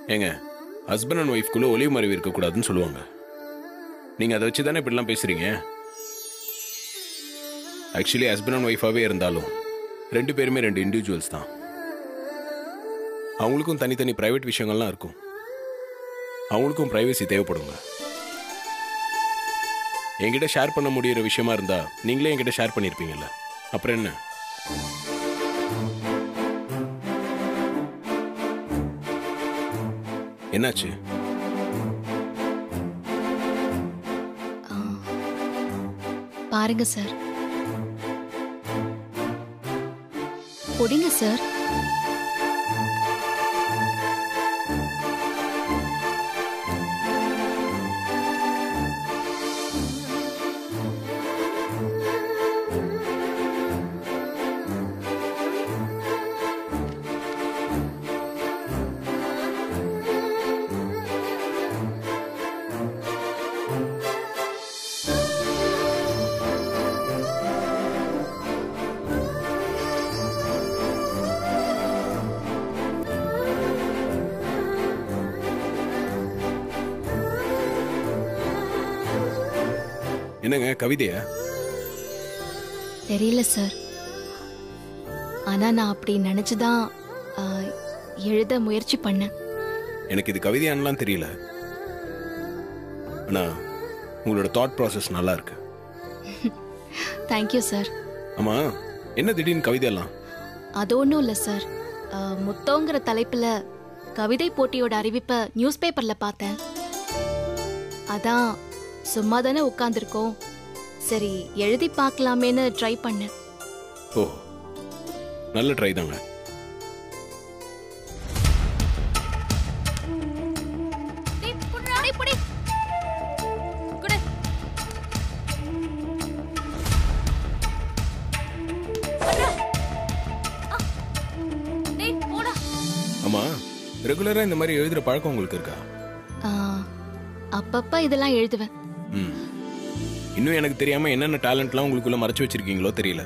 ஏங்க husband and ஒய்ஃப்குள்ள ஒளிவு மறைவு இருக்கக்கூடாதுன்னு சொல்லுவாங்க நீங்க அதை வச்சு தானே இப்படிலாம் பேசுறீங்க ஆக்சுவலி ஹஸ்பண்ட் அண்ட் ஒய்ஃபாவே இருந்தாலும் ரெண்டு பேருமே ரெண்டு இண்டிவிஜுவல்ஸ் தான் அவங்களுக்கும் தனித்தனி பிரைவேட் விஷயங்கள்லாம் இருக்கும் அவங்களுக்கும் பிரைவசி தேவைப்படுங்க என்கிட்ட ஷேர் பண்ண முடியிற விஷயமா இருந்தா நீங்களே என்கிட்ட ஷேர் பண்ணியிருப்பீங்கல்ல அப்புறம் என்ன என்னாச்சு பாருங்க சார் பொடிங்க சார் என்னங்க கவிதையா தெரியல சார் ஆனா நான் அப்படி நினைச்சுதான் ஆ, எழுத முயற்சி பண்ணேன் எனக்கு இது கவிதையானலாம் தெரியல ஆனா உங்களோட தாட் ப்ராசஸ் நல்லா இருக்கு தேங்க்யூ சார் ஆமா என்ன திடீர்னு கவிதையெல்லாம் அது ஒன்றும் இல்லை சார் ஆ, முத்தோங்கிற தலைப்புல கவிதை போட்டியோட அறிவிப்பை நியூஸ் பேப்பர்ல பார்த்தேன் அதான் சும்மா தானே உட்காந்துருக்கோம் சரி எழுதி பார்க்கலாமேன்னு ட்ரை பண்ணேன் ஓ நல்ல ட்ரை தாங்க ஆமா ரெகுலரா இந்த மாதிரி எழுதுற பழக்கம் உங்களுக்கு இருக்கா ஆ, அப்பப்ப இதெல்லாம் எழுதுவேன் ம் இன்னும் எனக்கு தெரியாம என்னென்ன டேலண்ட்லாம் உங்களுக்குள்ள மறைச்சு வச்சிருக்கீங்களோ தெரியல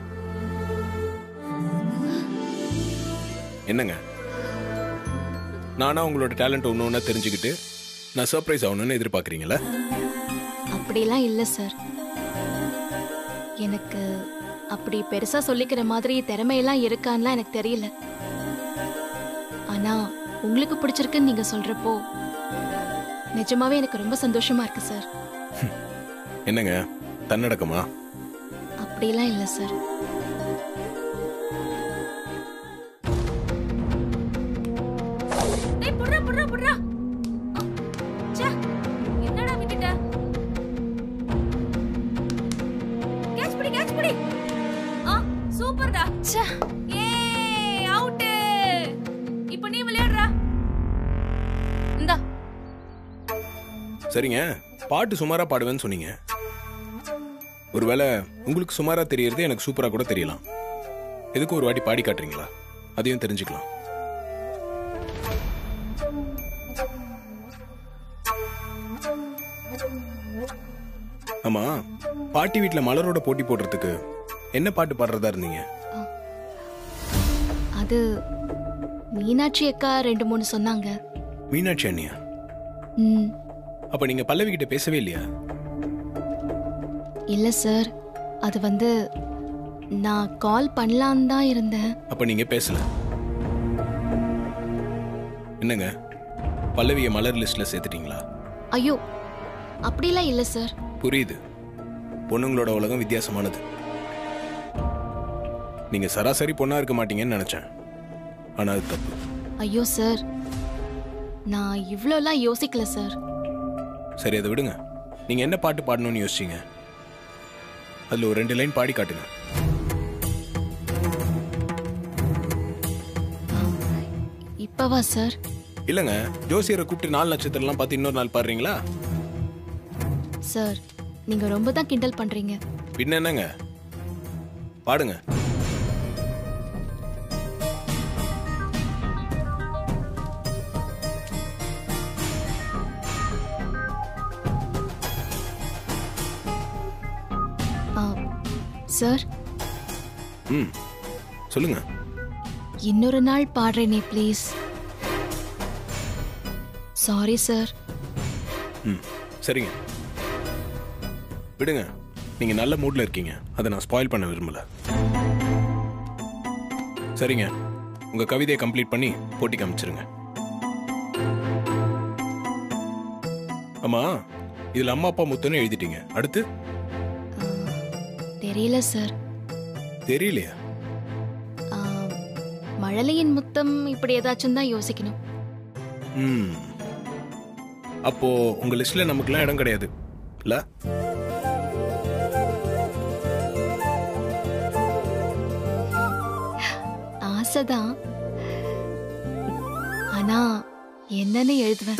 என்னங்க நானா உங்களோட டேலண்ட் ஒன்று ஒன்றா தெரிஞ்சுக்கிட்டு நான் சர்ப்ரைஸ் ஆகணும்னு எதிர்பார்க்குறீங்களா அப்படிலாம் இல்லை சார் எனக்கு அப்படி பெருசா சொல்லிக்கிற மாதிரி திறமையெல்லாம் இருக்கான்லாம் எனக்கு தெரியல ஆனா உங்களுக்கு பிடிச்சிருக்குன்னு நீங்க சொல்றப்போ நிஜமாவே எனக்கு ரொம்ப சந்தோஷமா இருக்கு சார் என்னங்க தன்னடக்கமா அப்படிலாம் இல்லை சார் டேய் புட்றா புட்றா புட்றா அ, ச்சே என்னடா விட்டுட்ட கேட்ச் பிடி கேட்ச் பிடி ஆ சூப்பர்டா ச்சே ஏ அவுட் இப்போ நீ விளையாடுறா இந்தா சரிங்க பாட்டு சுமாரா பாடுவேன்னு சொன்னீங்க ஒருவேளை உங்களுக்கு சுமாரா தெரியறது எனக்கு சூப்பரா கூட தெரியலாம் எதுக்கு ஒரு வாட்டி பாடி காட்டுறீங்களா அதையும் தெரிஞ்சுக்கலாம் ஆமா பாட்டி வீட்ல மலரோட போட்டி போடுறதுக்கு என்ன பாட்டு பாடுறதா இருந்தீங்க அது மீனாட்சி அக்கா ரெண்டு மூணு சொன்னாங்க மீனாட்சி அண்ணியா ம் அப்ப நீங்க பல்லவி கிட்ட பேசவே இல்லையா இல்லை சார் அது வந்து நான் கால் பண்ணலான்னு தான் இருந்தேன் அப்ப நீங்க பேசல என்னங்க பல்லவிய மலர் லிஸ்ட்ல சேர்த்துட்டீங்களா ஐயோ அப்படிலாம் இல்லை சார் புரியுது பொண்ணுங்களோட உலகம் வித்தியாசமானது நீங்க சராசரி பொண்ணா இருக்க மாட்டீங்கன்னு நினைச்சேன் ஆனா அது தப்பு ஐயோ சார் நான் இவ்வளோலாம் யோசிக்கல சார் சரி அதை விடுங்க நீங்க என்ன பாட்டு பாடணும்னு யோசிச்சீங்க அதுல ஒரு ரெண்டு லைன் பாடி காட்டுங்க இப்பவா சார் இல்லங்க ஜோசியரை கூப்பிட்டு நாலு நட்சத்திரம்லாம் பார்த்து இன்னொரு நாள் பாடுறீங்களா சார் நீங்க ரொம்ப தான் கிண்டல் பண்றீங்க பின்ன என்னங்க பாடுங்க ஆ, சார் ம் சொல்லுங்க இன்னொரு நாள் பாடுறேனே ப்ளீஸ் சாரி சார் ம் சரிங்க விடுங்க நீங்க நல்ல மூட்ல இருக்கீங்க அதை நான் ஸ்பாயில் பண்ண விரும்பல சரிங்க உங்க கவிதையை கம்ப்ளீட் பண்ணி போட்டிக்கு அமைச்சிருங்க ஆமா இதுல அம்மா அப்பா முத்துன்னு எழுதிட்டீங்க அடுத்து தெரியல சார் தெரியலையா ஆ, மழலையின் முத்தம் இப்படி ஏதாச்சும் தான் யோசிக்கணும் ம் அப்போ உங்க லிஸ்ட்ல நமக்குலாம் இடம் கிடையாது இல்ல ஆசைதான் ஆனா என்னன்னு எழுதுவேன்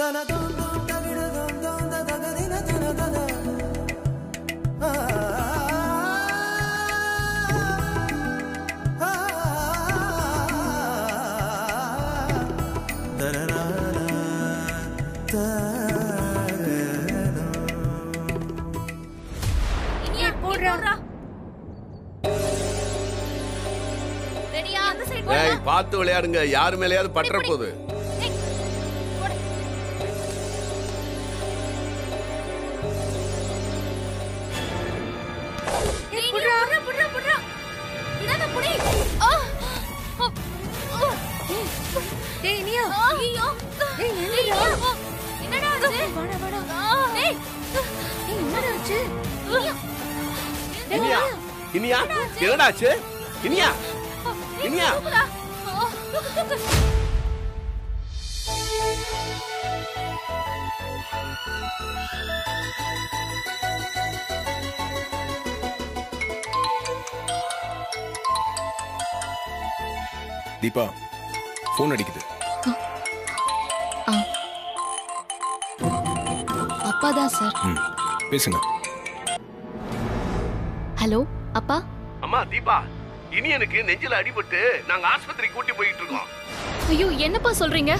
இனியா போடுறா ரெடியா அந்த சைடு ஏய் பார்த்து விளையாடுங்க யாரு மேலயாவது பற்ற போகுது புடுறா புடுறா புடுறா விடாத புடி ஆ ஆ. ஆ. டேய் இனியா ஐயோ டேய் ஐயோ. என்னடா என்னடா ஆச்சு வாடா வாடா டேய் டேய் என்னடா ஆச்சு ஐயோ. இனியா இனியா என்னடாச்சு இனியா இனியா தூக்குடா. ஆ, தூக்கு, தூக்கு. தீபா ஃபோன் அடிக்குது அப்பா தான் சார் ம் பேசுங்க ஹலோ அப்பா அம்மா தீபா இனியனுக்கு நெஞ்சில அடிபட்டு நாங்க ஆஸ்பத்திரிக்கு கூட்டி போயிட்டு இருக்கோம் ஐயோ என்னப்பா சொல்றீங்க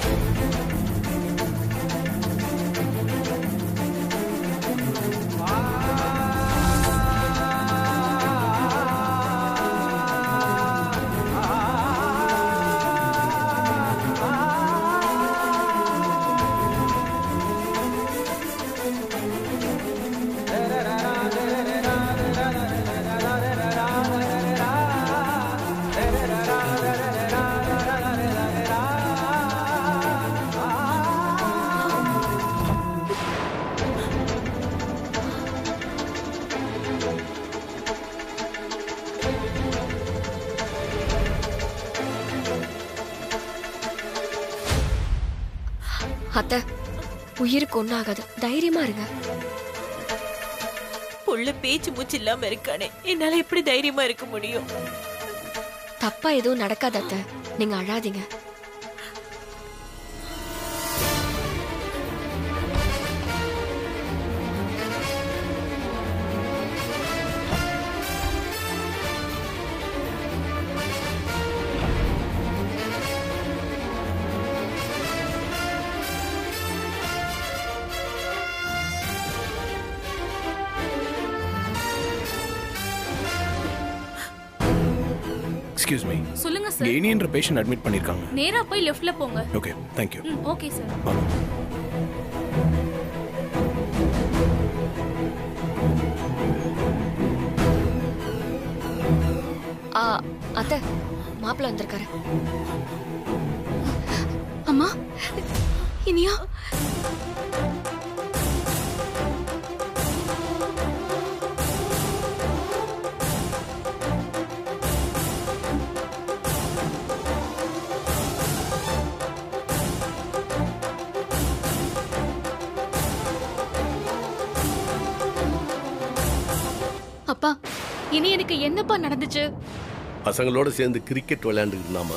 அத்தை உயிருக்கு ஒன்றாகாது தைரியமா இருங்க புள்ள பேச்சு மூச்சு இல்லாம இருக்கானே என்னால எப்படி தைரியமா இருக்க முடியும் தப்பா எதுவும் நடக்காது அத்தை நீங்க அழாதீங்க எக்ஸ்கியூஸ் மீ சொல்லுங்க இங்க சார் இனியன்ற பேஷண்ட் அட்மிட் பண்ணிருக்காங்க நேரா போய் லெஃப்ட்ல போங்க ஓகே தேங்க்யூ ம் ஓகே சார் வாங்க ஆ அத்தை மாப்பிள்ள வந்திருக்காரு அம்மா இனியா அப்பா இனி எனக்கு என்னப்பா நடந்துச்சு பசங்களோட சேர்ந்து கிரிக்கெட் விளையாண்டுட்டு இருந்தாமா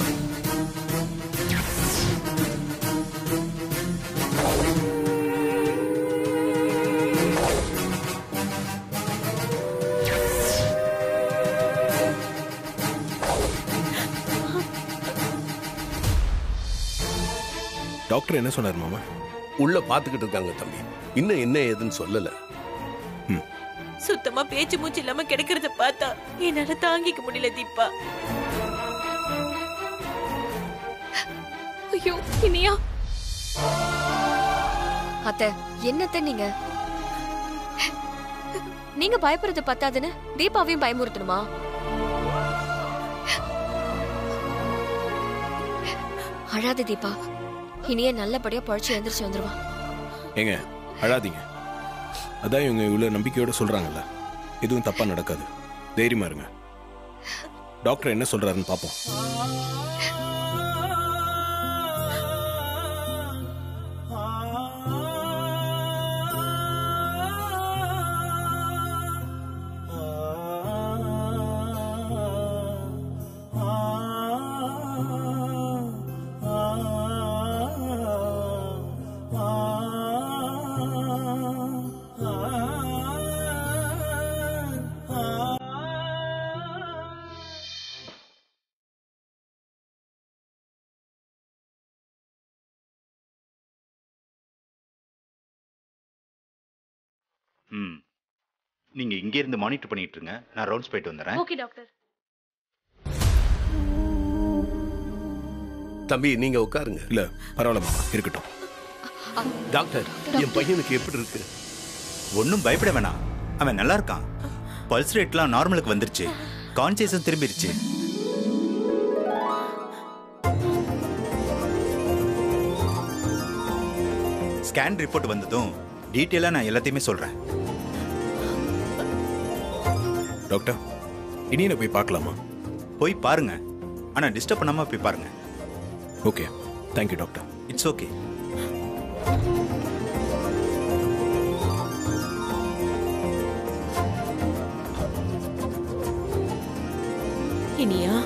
டாக்டர் என்ன சொன்னார் மாமா உள்ள பாத்துக்கிட்டு இருக்காங்க தம்பி இன்னும் என்ன ஏதுன்னு சொல்லல சுத்தமா பேச்சு மூச்சு இல்லாம கிடைக்கிறத பார்த்தா என்னால தாங்கிக்க முடியல தீபா ஐயோ இனியா அத்தை என்னத்த நீங்க நீங்க பயப்படுறது பத்தாதுன்னு தீபாவையும் பயமுறுத்தணுமா அழாத தீபா இனியே நல்லபடியா பழச்சு எந்திரிச்சு வந்துருவா ஏங்க அழாதீங்க அதான் இவங்க இவ்வளோ நம்பிக்கையோட சொல்றாங்கல்ல எதுவும் தப்பா நடக்காது தைரியமா இருங்க டாக்டர் என்ன சொல்றாருன்னு பார்ப்போம் ம் நீங்கள் இங்கே இருந்து மானிட்டர் பண்ணிட்டு இருங்க நான் ரவுண்ட்ஸ் போயிட்டு வந்துடுறேன் ஓகே டாக்டர் தம்பி நீங்க உட்காருங்க இல்ல பரவாயில்ல மாமா இருக்கட்டும் டாக்டர் என் பையனுக்கு எப்படி இருக்கு ஒன்றும் பயப்பட வேணாம் அவன் நல்லா இருக்கான் பல்ஸ் ரேட்லாம் நார்மலுக்கு வந்துருச்சு கான்சியஸும் திரும்பிருச்சு ஸ்கேன் ரிப்போர்ட் வந்ததும் டீட்டெயிலாக நான் எல்லாத்தையுமே சொல்கிறேன் டாக்டர் இனியனை போய் பார்க்கலாமா போய் பாருங்க ஆனால் டிஸ்டர்ப் பண்ணாமல் போய் பாருங்க okay thank you doctor it's okay Iniya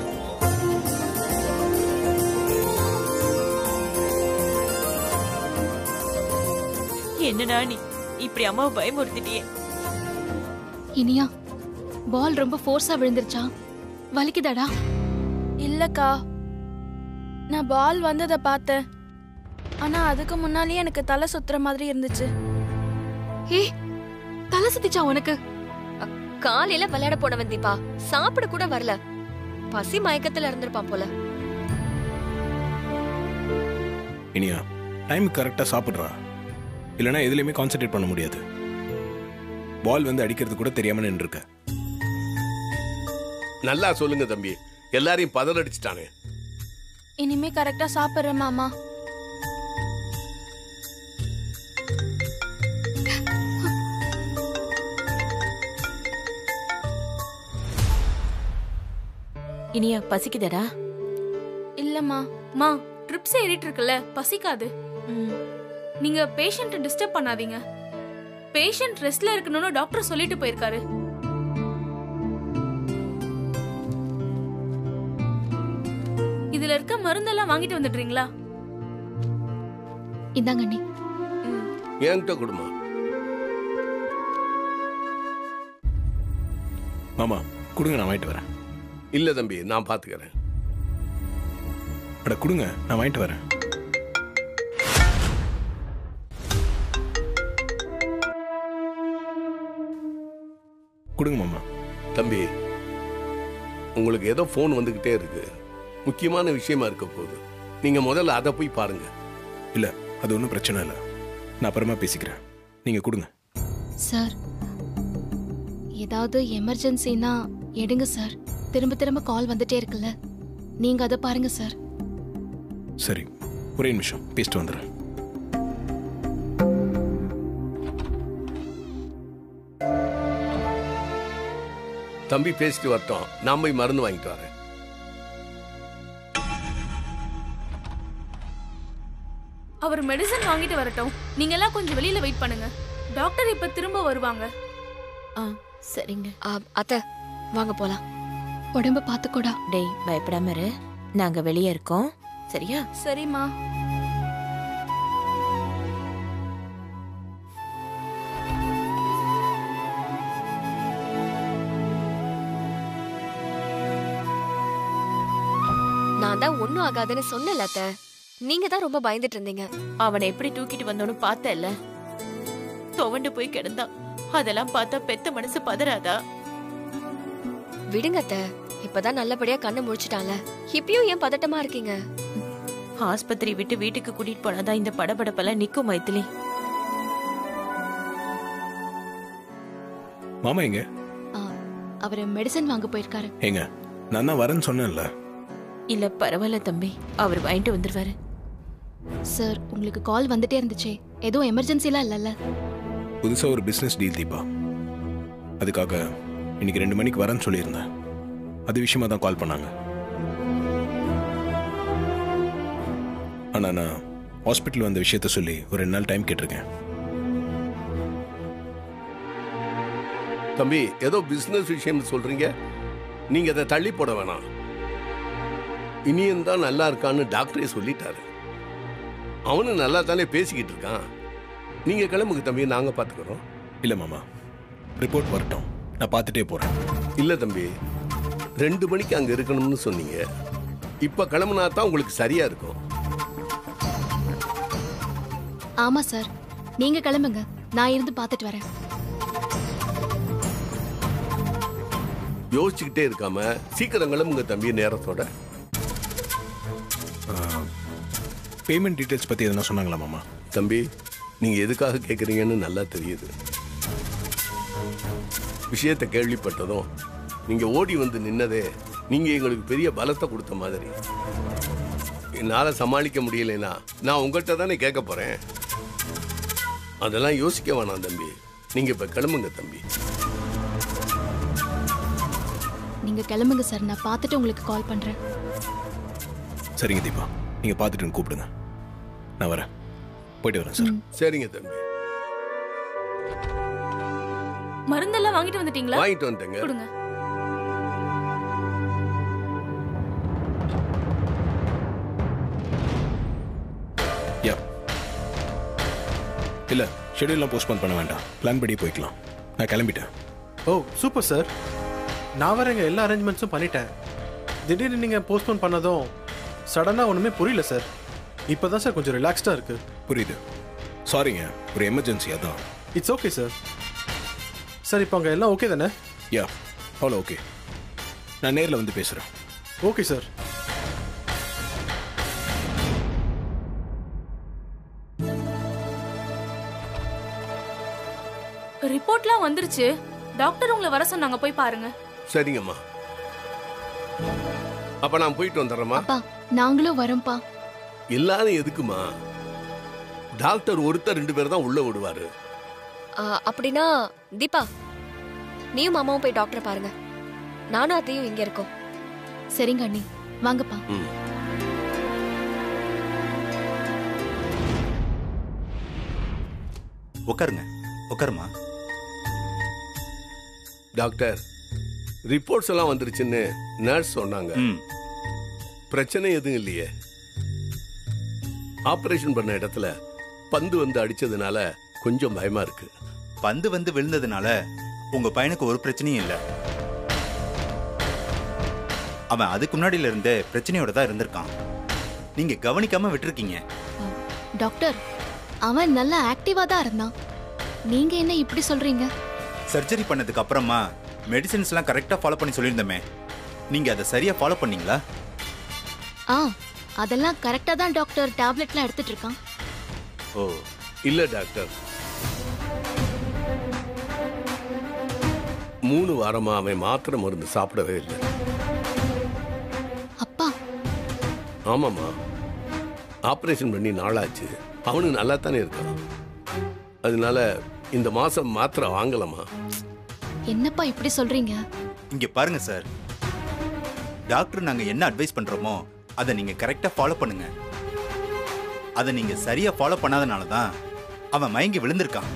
என்னடா நீ இப்படி அம்மாவை பயமுறுத்திட்டியே இனியா பால் ரொம்ப ஃபோர்ஸா விழுந்துருச்சா வலிக்குதாடா இல்லக்கா நான் பால் வந்ததை பார்த்தேன் ஆனா அதுக்கு முன்னாலேயே எனக்கு தலை சுத்துற மாதிரி இருந்துச்சு ஏய் தலை சுத்திச்சா உனக்கு காலையில விளையாட போனவன் தீபா சாப்பிட கூட வரல பசி மயக்கத்துல இருந்திருப்பான் போல இனியா டைம் கரெக்டாக சாப்பிட்றா இல்லைன்னா எதுலையுமே கான்சென்ட்ரேட் பண்ண முடியாது பால் வந்து அடிக்கிறது கூட தெரியாம நின்றுருக்க நல்லா சொல்லுங்க தம்பி எல்லாரையும் பதறடிச்சிட்டானே இனிமே கரெக்டா சாப்பிடுறேன் மாமா இனியா பசிக்குதடா இல்லம்மா மா ட்ரிப்ஸ் ஏறிட்டு இருக்குல்ல பசிக்காது நீங்க பேஷண்ட்டை டிஸ்டர்ப் பண்ணாதீங்க பேஷண்ட் ரெஸ்ட்ல இருக்கணும்னு டாக்டர் சொல்லிட்டு போயிருக்காரு இதுல இருக்க மருந்தெல்லாம் வாங்கிட்டு வந்துடுறீங்களா இந்தாங்க அண்ணி என்கிட்ட கொடுமா மாமா கொடுங்க நான் வாங்கிட்டு வரேன் இல்ல தம்பி நான் பாத்துக்கிறேன் அட கொடுங்க நான் வாங்கிட்டு வரேன் கொடுங்க மாமா தம்பி உங்களுக்கு ஏதோ ஃபோன் வந்துகிட்டே இருக்கு முக்கியமான விஷயமா இருக்க போகுது நீங்க முதல்ல அதை போய் பாருங்க இல்லை அது ஒன்றும் பிரச்சனை இல்லை நான் அப்புறமா பேசிக்கிறேன் நீங்கள் கொடுங்க சார் ஏதாவது எமர்ஜென்சினா எடுங்க சார் திரும்ப திரும்ப கால் வந்துட்டே இருக்குல்ல நீங்க அதை பாருங்க சார் சரி ஒரே நிமிஷம் பேசிட்டு வந்துடுறேன் தம்பி பேசிட்டு வரட்டும் நான் போய் மருந்து வாங்கிட்டு வரேன் அவர் மெடிசன் வாங்கிட்டு வரட்டும் நீங்க எல்லாம் கொஞ்சம் வெளியில வெயிட் பண்ணுங்க டாக்டர் இப்ப திரும்ப வருவாங்க ஆ சரிங்க ஆ, அத்தை வாங்க போலாம் உடம்ப பார்த்துக்கூடா டேய் பயப்படாம இரு நாங்க வெளியே இருக்கோம் சரியா சரிம்மா நான் தான் ஒண்ணும் ஆகாதுன்னு சொன்னல அத்தை நீங்க தான் ரொம்ப பயந்துட்டு இருந்தீங்க அவனை எப்படி தூக்கிட்டு வந்தோன்னு பார்த்தல துவண்டு போய் கிடந்தான் அதெல்லாம் பார்த்தா பெத்த மனசு பதறாதா விடுங்க அத்தை இப்பதான் நல்லபடியா கண்ணு முழிச்சிட்டான்ல இப்பயும் ஏன் பதட்டமா இருக்கீங்க ஆஸ்பத்திரி விட்டு வீட்டுக்கு கூட்டிட்டு போனாதான் இந்த படபடப்பெல்லாம் நிக்கும் மைத்திலி மாமா எங்க ஆ, அவரு மெடிசன் வாங்க போயிருக்காரு ஏங்க நான் தான் வரேன்னு சொன்னேன்ல இல்ல பரவாயில்ல தம்பி அவர் வாங்கிட்டு வந்துருவாரு சார் உங்களுக்கு கால் வந்துட்டே இருந்துச்சே எதுவும் எமர்ஜென்சிலாம் இல்லைல்ல புதுசாக ஒரு பிஸ்னஸ் டீல் தீபா அதுக்காக இன்னைக்கு ரெண்டு மணிக்கு வரேன்னு சொல்லியிருந்தேன் அது விஷயமா தான் கால் பண்ணாங்க ஆனால் நான் ஹாஸ்பிட்டல் வந்த விஷயத்த சொல்லி ஒரு ரெண்டு நாள் டைம் கேட்டிருக்கேன் தம்பி ஏதோ பிசினஸ் விஷயம்னு சொல்றீங்க நீங்க அதை தள்ளி போட வேணாம் இனியும் தான் நல்லா இருக்கான்னு டாக்டரே சொல்லிட்டாரு அவனும் நல்லா தானே பேசிக்கிட்டு இருக்கான் நீங்க கிளம்புங்க தம்பி நாங்க பாத்துக்கிறோம் இல்லை மாமா ரிப்போர்ட் வரட்டும் நான் பார்த்துட்டே போகிறேன் இல்ல தம்பி ரெண்டு மணிக்கு அங்க இருக்கணும்னு சொன்னீங்க இப்ப கிளம்புனா தான் உங்களுக்கு சரியா இருக்கும் ஆமா சார் நீங்க கிளம்புங்க நான் இருந்து பார்த்துட்டு வரேன் யோசிச்சுக்கிட்டே இருக்காம சீக்கிரம் கிளம்புங்க தம்பி நேரத்தோட பேமெண்ட் டீட்டெயில்ஸ் பற்றி எதனா சொன்னாங்களா மாமா தம்பி நீங்க எதுக்காக கேக்குறீங்கன்னு நல்லா தெரியுது விஷயத்தை கேள்விப்பட்டதும் நீங்க ஓடி வந்து நின்னதே நீங்க எங்களுக்கு பெரிய பலத்தை கொடுத்த மாதிரி என்னால சமாளிக்க முடியலைன்னா நான் உங்கள்கிட்ட தானே கேட்க போறேன் அதெல்லாம் யோசிக்க வேணாம் தம்பி நீங்க இப்ப கிளம்புங்க தம்பி நீங்க கிளம்புங்க சார் நான் பார்த்துட்டு உங்களுக்கு கால் பண்றேன் சரிங்க தீபா நீங்கள் பார்த்துட்டு எனக்கு கூப்பிடுங்க நான் வரேன் போயிட்டு வரேன் சார் சரிங்க தம்பி மருந்தெல்லாம் வாங்கிட்டு வந்துட்டீங்களா வாங்கிட்டு வந்துட்டேங்க கொடுங்க யா இல்லை ஷெடியூல்லாம் போஸ்ட்போன் பண்ண வேண்டாம் பிளான் படி போய்க்கலாம் நான் கிளம்பிட்டேன் ஓ சூப்பர் சார் நான் வரேங்க எல்லா அரேஞ்ச்மெண்ட்ஸும் பண்ணிட்டேன் திடீர்னு நீங்கள் போஸ்ட்போன் பண்ணதும் சடனாக ஒன்றுமே புரியல சார் இப்போ தான் சார் கொஞ்சம் ரிலாக்ஸ்டாக இருக்குது புரியுது சாரிங்க ஒரு எமர்ஜென்சி அதான் இட்ஸ் ஓகே சார் சார் இப்போ அங்கே எல்லாம் ஓகே தானே யா அவ்வளோ ஓகே நான் நேரில் வந்து பேசுகிறேன் ஓகே சார் ரிப்போர்ட்லாம் வந்துருச்சு டாக்டர் உங்களை வர சொன்னாங்க போய் பாருங்க சரிங்கம்மா அப்ப நான் போயிட்டு வந்துடுறேம்மா அப்பா நாங்களும் வரோம்ப்பா எல்லாரும் எதுக்குமா டாக்டர் ஒருத்தர் ரெண்டு பேர் தான் உள்ள விடுவாரு ஆ, அப்படின்னா தீபா நீயும் மாமாவும் போய் டாக்டரை பாருங்க நானும் அத்தையும் இங்க இருக்கோம் சரிங்க அண்ணி வாங்கப்பா ம். உட்காருங்க உட்காருமா டாக்டர் ரிப்போர்ட்ஸ் எல்லாம் வந்துருச்சுன்னு நர்ஸ் சொன்னாங்க ம் பிரச்சனை எதுவும் இல்லையே ஆபரேஷன் பண்ண இடத்துல பந்து வந்து அடிச்சதுனால கொஞ்சம் பயமா இருக்கு பந்து வந்து விழுந்ததுனால உங்க பையனுக்கு ஒரு பிரச்சனையும் இல்லை அவன் அதுக்கு முன்னாடியில இருந்தே பிரச்சனையோட தான் இருந்திருக்கான் நீங்க கவனிக்காம விட்டுருக்கீங்க டாக்டர் அவன் நல்லா ஆக்டிவா தான் இருந்தான் நீங்க என்ன இப்படி சொல்றீங்க சர்ஜரி பண்ணதுக்கு அப்புறமா மெடிசின்ஸ்லாம் கரெக்டாக ஃபாலோ பண்ணி சொல்லியிருந்தோமே நீங்க அதை சரியா ஃபாலோ பண்ணீங்களா ஆ அதெல்லாம் கரெக்டா தான் டாக்டர் டேப்லெட்லாம் எடுத்துட்டு இருக்கான் ஓ இல்ல டாக்டர் மூணு வாரமா அவன் மாத்திரை மருந்து சாப்பிடவே இல்லை அப்பா ஆமாம்மா ஆபரேஷன் பண்ணி நாளாச்சு அவனு நல்லா தானே இருக்கான் அதனால இந்த மாசம் மாத்திரை வாங்கலாமா என்னப்பா இப்படி சொல்றீங்க இங்க பாருங்க சார் டாக்டர் நாங்க என்ன அட்வைஸ் பண்றோமோ அதை நீங்க கரெக்டா ஃபாலோ பண்ணுங்க அதை நீங்க சரியா ஃபாலோ பண்ணாதனால தான் அவன் மயங்கி விழுந்திருக்கான்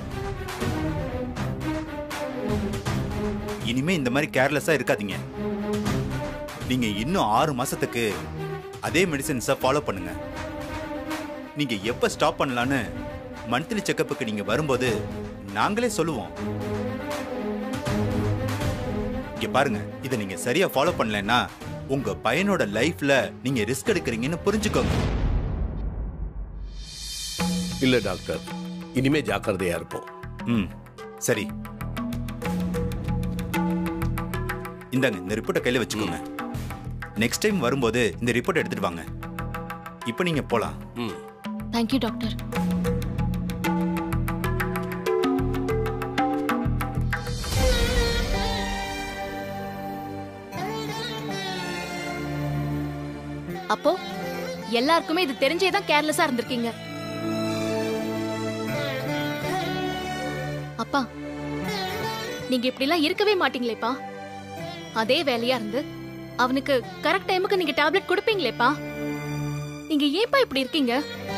இனிமே இந்த மாதிரி கேர்லெஸ்ஸா இருக்காதீங்க நீங்க இன்னும் ஆறு மாசத்துக்கு அதே மெடிசின்ஸை ஃபாலோ பண்ணுங்க நீங்க எப்ப ஸ்டாப் பண்ணலான்னு மந்த்லி செக்கப்புக்கு நீங்க வரும்போது நாங்களே சொல்லுவோம் இங்க பாருங்க இதை நீங்க சரியா ஃபாலோ பண்ணலைன்னா உங்க பையனோட லைஃப்ல நீங்க ரிஸ்க் எடுக்கிறீங்கன்னு புரிஞ்சுக்கோங்க இல்ல டாக்டர் இனிமே ஜாக்கிரதையா இருப்போம் ம் சரி இந்தாங்க இந்த ரிப்போர்ட்டை கையில வச்சுக்கோங்க நெக்ஸ்ட் டைம் வரும்போது இந்த ரிப்போர்ட் எடுத்துட்டு வாங்க இப்போ நீங்க போலாம் ம் தேங்க்யூ டாக்டர் அப்போ எல்லாருக்குமே இது தெரிஞ்சே தான் கேர்லெஸ்ஸா இருந்திருக்கீங்க அப்பா நீங்க இப்படிலாம் இருக்கவே மாட்டீங்களேப்பா அதே வேலையா இருந்து அவனுக்கு கரெக்ட் டைமுக்கு நீங்க டேப்லெட் கொடுப்பீங்களேப்பா நீங்க ஏன்பா இப்படி இருக்கீங்க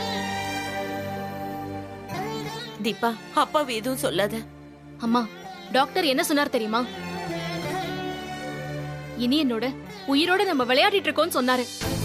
தீபா அப்பாவை எதுவும் சொல்லாத அம்மா டாக்டர் என்ன சொன்னார் தெரியுமா இனி என்னோட உயிரோட நம்ம விளையாடிட்டு இருக்கோம்னு சொன்னாரு